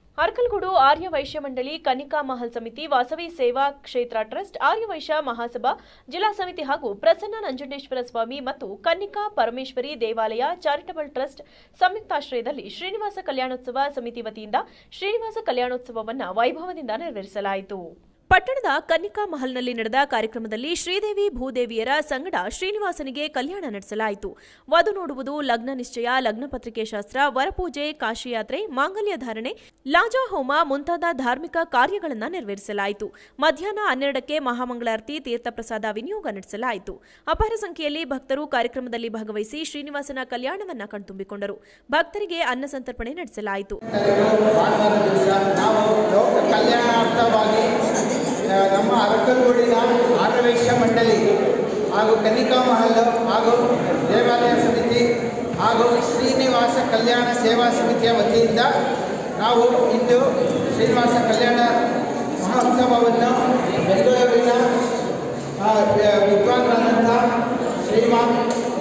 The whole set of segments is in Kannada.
ಅರ್ಕಲ್ಗೂಡು ಆರ್ಯ ವೈಶ್ಯ ಮಂಡಳಿ ಕನಿಕಾ ಮಹಲ್ ಸಮಿತಿ ವಾಸವಿ ಸೇವಾ ಕ್ಷೇತ್ರ ಟ್ರಸ್ಟ್ ಆರ್ಯ ವೈಶ್ಯ ಮಹಾಸಭಾ ಜಿಲ್ಲಾ ಸಮಿತಿ ಹಾಗೂ ಪ್ರಸನ್ನ ನಂಜುಂಡೇಶ್ವರ ಸ್ವಾಮಿ ಮತ್ತು ಕನ್ನಿಕಾ ಪರಮೇಶ್ವರಿ ದೇವಾಲಯ ಚಾರಿಟಬಲ್ ಟ್ರಸ್ಟ್ ಸಂಯುಕ್ತಾಶ್ರಯದಲ್ಲಿ ಶ್ರೀನಿವಾಸ ಕಲ್ಯಾಣೋತ್ಸವ ಸಮಿತಿ ವತಿಯಿಂದ ಶ್ರೀನಿವಾಸ ಕಲ್ಯಾಣೋತ್ಸವವನ್ನು ವೈಭವದಿಂದ ನೆರವೇರಿಸಲಾಯಿತು ಪಟ್ಟಣದ ಕನ್ನಿಕಾ ಮಹಲ್ನಲ್ಲಿ ನಡೆದ ಕಾರ್ಯಕ್ರಮದಲ್ಲಿ ಶ್ರೀದೇವಿ ಭೂದೇವಿಯರ ಸಂಗಡ ಶ್ರೀನಿವಾಸನಿಗೆ ಕಲ್ಯಾಣ ನಡೆಸಲಾಯಿತು ವಧು ನೋಡುವುದು ಲಗ್ನ ನಿಶ್ಚಯ ಲಗ್ನ ಪತ್ರಿಕೆ ಶಾಸ್ತ್ರ ವರಪೂಜೆ ಕಾಶಿಯಾತ್ರೆ ಮಾಂಗಲ್ಯ ಧಾರಣೆ ಲಾಜಾ ಹೋಮ ಮುಂತಾದ ಧಾರ್ಮಿಕ ಕಾರ್ಯಗಳನ್ನು ನೆರವೇರಿಸಲಾಯಿತು ಮಧ್ಯಾಹ್ನ ಹನ್ನೆರಡಕ್ಕೆ ಮಹಾಮಂಗಳಾರತಿ ತೀರ್ಥಪ್ರಸಾದ ವಿನಿಯೋಗ ನಡೆಸಲಾಯಿತು ಅಪಾರ ಸಂಖ್ಯೆಯಲ್ಲಿ ಭಕ್ತರು ಕಾರ್ಯಕ್ರಮದಲ್ಲಿ ಭಾಗವಹಿಸಿ ಶ್ರೀನಿವಾಸನ ಕಲ್ಯಾಣವನ್ನ ಕಣ್ತುಂಬಿಕೊಂಡರು ಭಕ್ತರಿಗೆ ಅನ್ನ ಸಂತರ್ಪಣೆ ನಡೆಸಲಾಯಿತು ಭಾನುವಾರ ದಿವಸ ನಾವು ಲೋಕ ಕಲ್ಯಾಣಾರ್ಥವಾಗಿ ಆ, ನಮ್ಮ ಅರಕಲ್ಗೂಡಿನ ಆರ್ಯವೈಶ್ಯ ಮಂಡಳಿ ಹಾಗೂ ಕನಿಕಾ ಮಹಲ್ ಹಾಗೂ ದೇವಾಲಯ ಸಮಿತಿ ಹಾಗೂ ಶ್ರೀನಿವಾಸ ಕಲ್ಯಾಣ ಸೇವಾ ಸಮಿತಿಯ ವತಿಯಿಂದ ನಾವು ಇಂದು ಶ್ರೀನಿವಾಸ ಕಲ್ಯಾಣ ಮಹೋತ್ಸವವನ್ನು ಬೆಂಗಳೂರಿನ ಆ, ವ- ವಿದ್ವಾಂಸರಾದಂಥ ಶ್ರೀಮಾನ್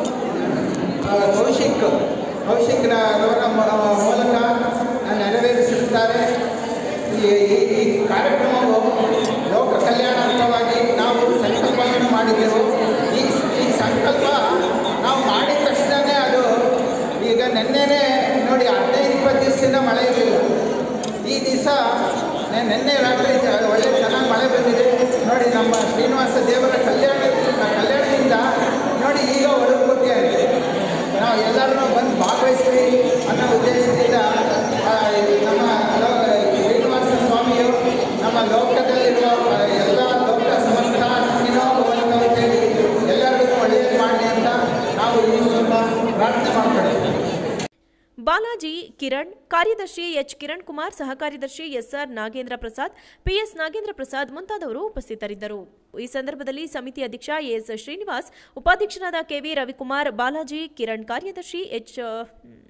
ಆ, ಕೌಶಿಕ್ ಕೌಶಿಕ್ರವರ ಮ- ಮೂಲಕ ನೆರವೇರಿಸುತ್ತಾರೆ ಈ ಈ- ಈ ಕಾರ್ಯಕ್ರಮವು ಲೋಕ ಕಲ್ಯಾಣಾರ್ಥವಾಗಿ ನಾವು ಸಂಕಲ್ಪವನ್ನು ಮಾಡಿದೆವು ಈ ಈ ಸಂಕಲ್ಪ ನಾವು ಮಾಡಿದ ತಕ್ಷಣವೇ ಅದು ಈಗ ನಿನ್ನೆನೇ ನೋಡಿ ಹದಿನೈದು ಇಪ್ಪತ್ತು ದಿವಸದಿಂದ ಮಳೆ ಇರಲಿಲ್ಲ ಈ ದಿವಸ ನಿನ್ನೆ ರಾತ್ರಿ ಚ- ಒಳ್ಳೆ ಚೆನ್ನಾಗಿ ಮಳೆ ಬಂದಿದೆ ನೋಡಿ ನಮ್ಮ ಶ್ರೀನಿವಾಸ ದೇವರ ಕಲ್ಯಾಣ ಕಲ್ಯಾಣದಿಂದ ನೋಡಿ ಈಗ ಒಳಗೊಟ್ಟೆ ಆಗಿದೆ ನಾವು ಎಲ್ಲರೂ ಬಂದು ಭಾಗವಹಿಸ್ತೀವಿ ಅನ್ನೋ ಉದ್ದೇಶದಿಂದ ಆ, ನಮ್ಮ ಲೋ- ಶ್ರೀನಿವಾಸ ಸ್ವಾಮಿಯು ನಮ್ಮ ಲೋಕದಲ್ಲಿರುವ ಆ, ಎಲ್ಲ ಲೋಕ ಸಮಸ್ತ ಸುಖಿನೋ ಭವಂತು ಅಂತೇಳಿ ಎಲ್ಲರಿಗೂ ಒಳ್ಳೆಯದು ಮಾಡಲಿ ಅಂತ ನಾವು ಈ ಮೂಲಕ ಪ್ರಾರ್ಥನೆ ಮಾಡ್ಕೊಳ್ತೀವಿ ಬಾಲಾಜಿ ಕಿರಣ್ ಕಾರ್ಯದರ್ಶಿ ಎಚ್ ಕಿರಣ್ ಕುಮಾರ್ ಸಹ ಕಾರ್ಯದರ್ಶಿ ಎಸ್ಆರ್ ನಾಗೇಂದ್ರ ಪ್ರಸಾದ್ ಪಿಎಸ್ ನಾಗೇಂದ್ರ ಪ್ರಸಾದ್ ಮುಂತಾದವರು ಉಪಸ್ಥಿತರಿದ್ದರು ಈ ಸಂದರ್ಭದಲ್ಲಿ ಸಮಿತಿ ಅಧ್ಯಕ್ಷ ಎಸ್ ಶ್ರೀನಿವಾಸ್ ಉಪಾಧ್ಯಕ್ಷರಾದ ಕೆವಿ ರವಿಕುಮಾರ್ ಬಾಲಾಜಿ ಕಿರಣ್ ಕಾರ್ಯದರ್ಶಿ ಎಚ್